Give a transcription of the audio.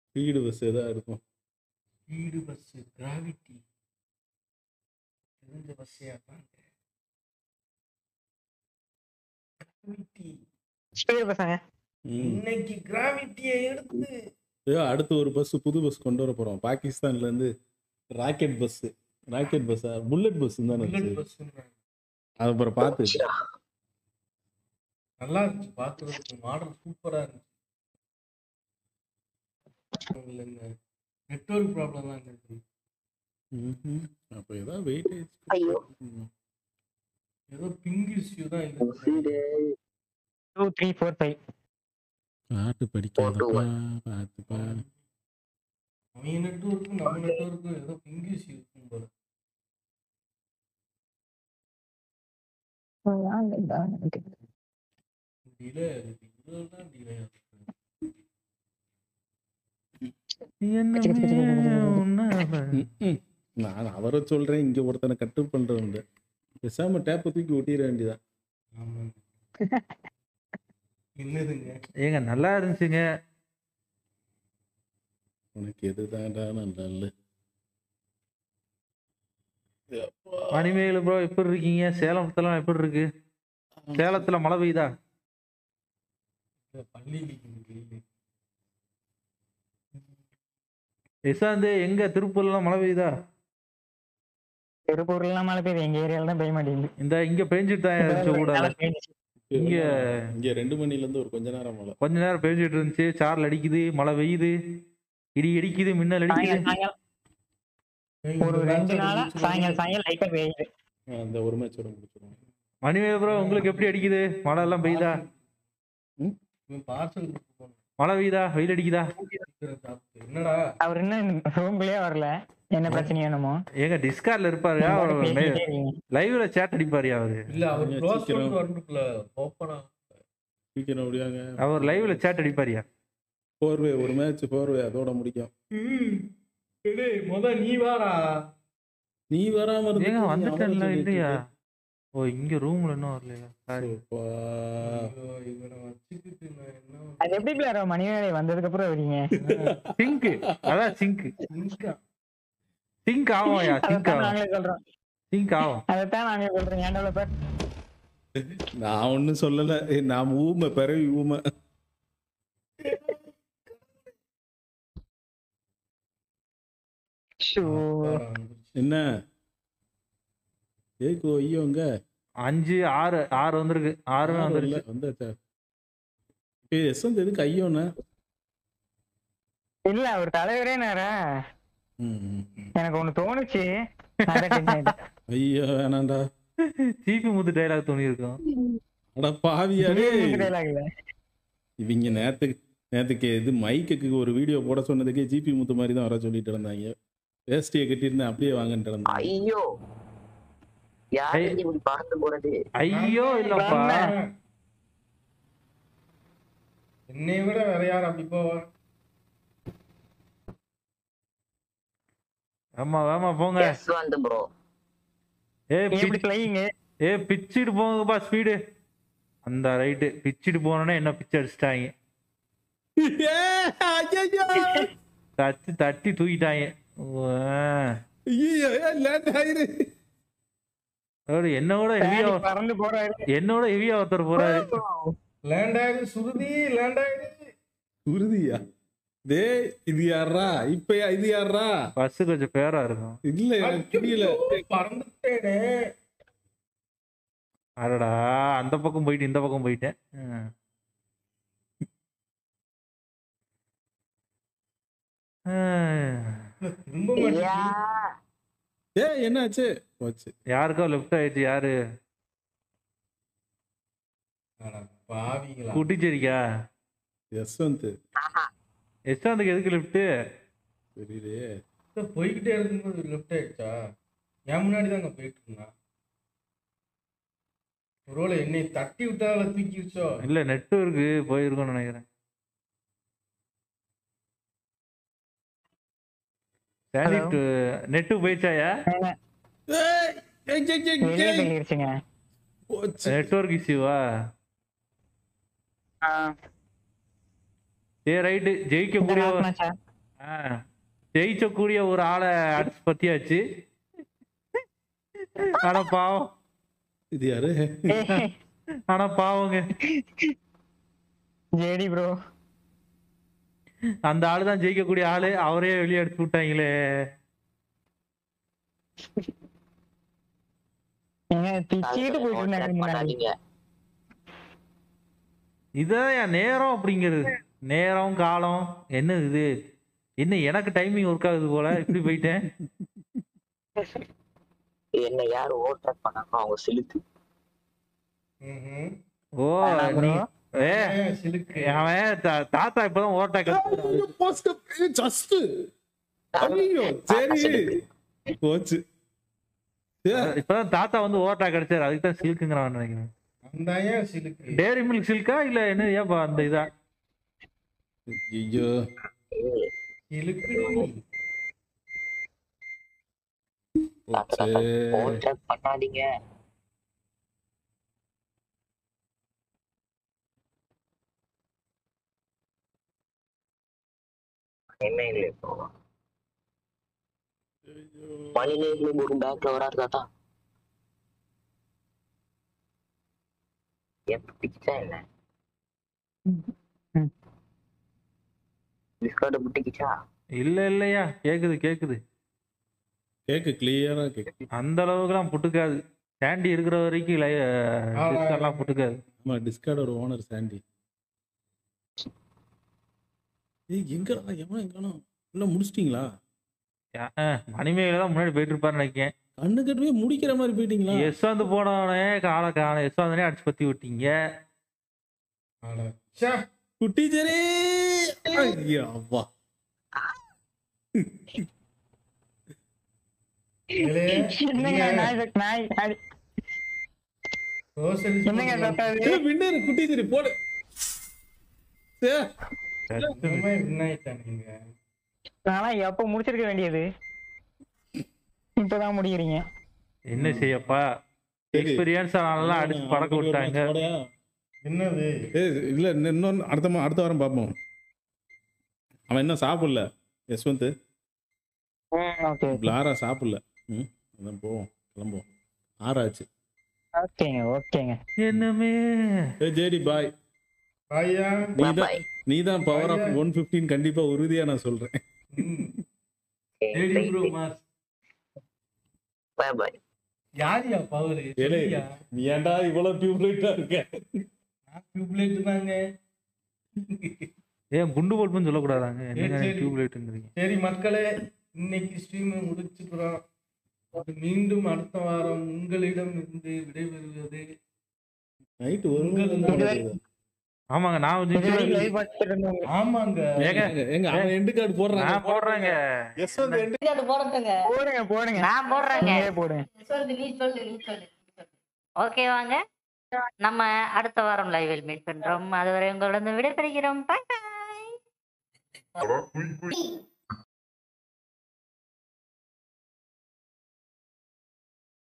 Speed bus எதா இருக்கும் speed bus gravity தெரிஞ்ச பஸ்ஸே அதான் கிராவிட்டி ஸ்பீடு பசங்க ம். இன்னைக்கு கிராவிட்டியை எடுத்து ஐயோ அடுத்து ஒரு பஸ் புது பஸ் கொண்டு வர போறோம் பாகிஸ்தான்ல இருந்து ராக்கெட் பஸ் ராக்கெட் பஸ்ஸா புல்லட் பஸ் தானே புல்லட் இருந்துச்சு பஸ் அது அப்புறம் பார்த்து நல்லா இருந்துச்சு பாக்குறதுக்கு மாடல் சூப்பரா இருந்துச்சு நெட்வொர்க் ப்ராப்ளம் தான் இருக்கு ம்ஹும். அப்ப ஏதாவது வெயிட்டேஜ் ஐயோ. ஏதோ பிங்க் இஷ்யூ தான் இருக்கு டூ த்ரீ ஃபோர் ஃபைவ் பாட்டு படிக்காதப்பா பார்த்துப்பா அவங்க நெட்வொர்க்கும் நம்ம நெட்வொர்க்கும் ஏதோ பிங்க் இஷ்யூ இருக்கும் போல டிலே இருக்கு இதுதான் டிலே ம்ம். நான் அவரை சொல்றேன் இங்க ஒருத்தனை கட்டு பண்றவன் பேசாம டேப்பை தூக்கி ஒட்டிட வேண்டியதான் ஆமாங்க என்னதுங்க ஏங்க நல்லா இருந்துச்சுங்க உனக்கு எதுதான்டா நல்ல மணிமேகலை ப்ரோ எப்படி இருக்கீங்க சேலத்துலாம் எப்படி இருக்கு சேலத்துல மழை பெய்யுதா இல்ல, பள்ளியில இருக்கு நிசாந்து எங்க திருப்பூர்லாம் மழை பெய்யுதா திருப்பூர்லாம் மழை பெய்யுது எங்க ஏரியால தான் பெய்ய மாட்டேங்குது இந்த இங்க பெஞ்சிட்டு தான் இருந்துச்சு ஊடால நல்லா பெய்ஞ்சுச்சு. இங்க இங்க ரெண்டு மணில இருந்து ஒரு கொஞ்ச நேரம் மழை கொஞ்ச நேரம் பெஞ்சிட்டு இருந்துச்சு சாரல் அடிக்குது மழை பெய்யுது இடி அடிக்குது மின்னல் அடிக்குது சாயங்காலம் சாயங்காலம் ஒரு ரெண்டு நாளா சாயங்காலம் சாயங்காலம் லைட்டா பெய்யுது அந்த ஒரு மேட்சோட முடிச்சிருவோம் மணிமேகலை ப்ரோ உங்களுக்கு எப்படி அடிக்குது மழை எல்லாம் பெய்யுதா பார்சல் போகணும் மழை பெய்யுதா வெயில் அடிக்குதா சீக்கிரம் சாப்பிட்டு. என்னடா அவர் இன்னும் ரூம்குள்ளேயே வரல என்ன பிரச்சனை என்னமோ ஏங்க டிஸ்கார்ட்ல இருப்பாரு அவர் பேசிட்டே இருக்கீங்க. லைவ்ல சேட் அடிப்பாரு அவரு இல்ல அவர் கொஞ்சம் க்ளோஸ் சீக்கிரம். பண்ணிட்டு வரணுக்குள்ள ஓப்பனா சீக்கிரம் முடியாங்க அவர் லைவ்ல சேட் அடிப்பாரியா ஃபோர்வே ஒரு மேட்ச் ஃபோர்வே அதோட முடிக்கும் டேய் முத நீ வாடா நீ வராம இருந்து ஏங்க நீ வந்துட்டேன்ல அவரை இல்லையா சொல்லிட்டு ஓ இங்க ரூம்ல இன்னும் வரலையா சாரி இருக்க. ஐயோ, இவனை வச்சுக்கிட்டு நான் என்ன அது எப்படி பிள்ளையாரோ மணிவேலை வந்ததுக்கு அப்புறம் வரீங்க சிங்க் அதான் சிங்க் இங்க சிங்க் ஆகும்யா சிங்க் அதைத்தான் ஆகும் நாங்களே சொல்றோம் சிங்க் ஆகும் அதைத்தான் நாங்களே சொல்றோம் ஏன் டெவலப்பர் நான் ஒண்ணும் சொல்லல ஏய், நான் ஊமை பிறவி ஊமை என்ன ஏக்கோ ஐயோங்க அஞ்சு ஆறு ஆறு வந்திருக்கு ஆறுமே வந்துருச்சு வந்தாச்சா ஏய் யசந்த் எதுக்கு ஐயோண்ணா இல்ல அவர் தலைவரே நேரா ம், ம், ம். எனக்கு ஒண்ணு தோணுச்சு அதான் tension ஆயிட்டேன். ஐயோ வேணாண்டா சீபி முத்து டைலாக் தோணி இருக்கும் அட பாவியாடே இந்த dialogue இல்ல. இவங்க நேத்துக்கு நேத்துக்கு இது மைக்குக்கு ஒரு வீடியோ போட சொன்னதுக்கே ஜிபி முத்து மாதிரி தான் வர சொல்லிட்டு இருந்தாங்க வேஸ்டியை கட்டியிருந்தேன் அப்படியே வாங்கன்ட்டு இருந்தாங்க ஐயோ யாரு இப்படி பறந்து போறது ஐயோ இல்லப்பா என்னை விட வேற யார் அப்படி போவா ஆமா ஆமா போங்க எஸ் வந்து ப்ரோ ஏ நீ எப்படி flying? ஏ பிச்சிட்டு போங்கப்பா ஸ்பீடு அந்த ரைட்டு பிச்சிட்டு போனோன்னே என்ன பிச்சு அடிச்சிட்டாங்க தட்டி தட்டி தூக்கிட்டாங்க உவா. அவரு என்னோட ஹெவியா Panic பறந்து போறாரு என்னோட ஹெவியா ஒருத்தர் போறாரு லேண்ட் ஆயிடு சுருதி லேண்ட் ஆயிடு உறுதியா டேய் இது யாரா இப்ப யா- இது யாரா பஸ் கொஞ்சம் பேரா இருக்கும் இல்ல எனக்கு புரியல ஐயோ, பறந்துட்டேனே அடடா அந்த பக்கம் போயிட்டு இந்த பக்கம் போயிட்டேன் ம். ஆஹ். திரும்ப மாட்டேங்குது. ஏய் என்னாச்சு போச்சு யாருக்கோ லெஃப்ட் ஆயிடுச்சு யாரு அட பாவிங்களா குட்டிச்சேரிக்கா யஸ்வந்த் எஸ்டாந்துக்கு எதுக்கு லெஃப்ட் தெரியலையே இத போய்கிட்டே இருக்கும்போது லெஃப்ட் ஆயிடுச்சா என் முன்னாடி தாங்க போயிட்டு இருந்தான் ஒருவேளை என்னை தட்டி விட்டால தூக்கிடுச்சோ இல்ல நெட்வொர்க்கு போயிருக்கோம்னு நினைக்கிறேன் நெட்டு போயிடுச்சாயா ஏய், ஏய், ஏய், ஏய், வெளியே ஏய். தள்ளிருச்சுங்க போச்சு நெட்வொர்க் இஷ்யூவா ஆ, ஏ ரைட்டு ஜெயிக்க இந்த கூடிய last match ஆ? ஆ, ஜெயிச்சக்கூடிய ஒரு ஆளை அடிச்சு பத்தியாச்சு ஆனா பாவம் இது யாரு ஆனா பாவங்க ஜேடி ப்ரோ அந்த ஆளு தான் ஜெயிக்கக்கூடிய ஆளு அவரே வெளியே அடிச்சு விட்டாங்களே ஏங்க பிச்சுக்கிட்டு போயிட்டு Contact இருந்தாங்க முன்னாடி. பண்ணாதீங்க இதான் என் நேரம் அப்படிங்கிறது நேரம் காலம் என்ன இது என்ன எனக்கு டைமிங் ஒர்க் ஆகுது போல இப்படி போயிட்டேன் என்ன யாரு ஓவர் பண்ணாங்க அவங்க சிலுக்கு ம்ஹும். ஓ வேணாம் நீ bro. ஏ ஏன் சிலுக்கு அவன் தா- தாத்தா இப்பதான் ஓவர்டேக் ஜஸ்ட் ஐயோ சரி போச்சு ஏ, இப்பதான் தாத்தா வந்து ஓவர்டேக் அடிச்சாரு அதுக்கு தான் சில்க்குங்கிறான் நினைக்கிறேன் அந்த ஏன் சிலுக்கு டேரி மில்க் சில்கா இல்ல என்ன ஏப்பா அந்த இதா ஐயோ சிலுக்கு போச்சு ஓவர் பண்ணாதீங்க என்ன இல்லை இப்போ மணிலேருந்து ஒரு பேக்ல வராரு தாத்தா எப்ப பிடிச்சா என்ன ம். டிஸ்கார்டு பிடிக்கிச்சா இல்ல இல்லையா கேக்குது கேக்குது கேக்கு கிளியரா கேக்கு அந்த அளவுக்குலாம் புட்டுக்காது சாண்டி இருக்கிற வரைக்கும் எல்லாம் புட்டுக்காது ஆமா டிஸ்கார்டோட ஓனர் சாண்டி ஏய் எங்கடா எவன் எங்கணும் உள்ள முடிச்சிட்டீங்களா மணிமேல தான் முன்னாடி போயிட்டு இருப்பாருன்னு நினைக்கேன் கண்ணு கட்டுவே முடிக்கிற மாதிரி போயிட்டீங்களா யஸ்வந்த் போனவனே காலை காண யஸ்வந்தனே அடிச்சு பத்தி விட்டீங்க அட, ச்சே. குட்டி சரி ஐயா அப்பா ஏலே, என்னங்க நீங்க நாய் நாய் நாய். groceries என்னங்க போட்டு தாத்தா இது? ஏய், வின்னர் குட்டி சரி போடு ஏ, சுத்தமா win ஆயிட்டானுங்க. நான்லாம் எப்ப முடிச்சிருக்க வேண்டியது இப்பதான் முடிக்கிறீங்க என்ன செய்யப்பா சரி. எக்ஸ்பீரியன்ஸ் ஆனாலாம் அடிச்சு பறக்க விட்டாங்க போடையா? என்னது ஏய், இல்ல இன்னும் இன்னொன்னு அடுத்த மா- அடுத்த வாரம் பார்ப்போம் அவன் இன்னும் சாப்பிடல யஸ்வந்த் ஓகே லாரா சாப்பிடல ம் அதான் போவோம் கிளம்புவோம் ஆறாச்சு ஓகேங்க ஓகேங்க என்னமே ஏ ஜேடி பாய் பாயா நீ தான் பாய் நீ தான் பவர் ஆஃப் ஒன் ஃபிஃப்டீன் கண்டிப்பா உறுதியா நான் சொல்றேன் தேடி ப்ரோ மாஸ் பாய் பாய் யாரியா பவர் ஏலே. நீ ஏன்டா இவ்வளவு டியூப்லைட்டா இருக்க டியூப்லைட் தாங்க ஏன் குண்டு பல்புன்னு சொல்லக்கூடாதாங்க என்னங்க சரி. டியூப் லைட்டுங்கிறீங்க சரி மக்களே இன்னைக்கு ஸ்ட்ரீம் முடிச்சுக்கிறோம் மீண்டும் அடுத்த வாரம் உங்களிடம் இருந்து விடைபெறுவது நைட் ஒரு உங்கள் மணி இது நேரம் வரை- ஆமாங்க நான் இது வரைக்கும் வந்து லைவ் பார்த்துட்டு இருந்தவங்க ஆமாங்க ஏங்க எங்க எங்க அவன் எண்டு கார்டு போடுறான் நான் போடுறேங்க யஸ்வந்த் எண்டு போடுங்க போடுங்க நான் போடுறேங்க நீங்களே போடுங்க சொல்லு நீ சொல்லு நீ சொல்லு ஓகே வாங்க நம்ம அடுத்த வாரம் லைவில் மீட் பண்றோம் அதுவரை உங்களிடம் விடைபெறுகிறோம் பாய் பாய்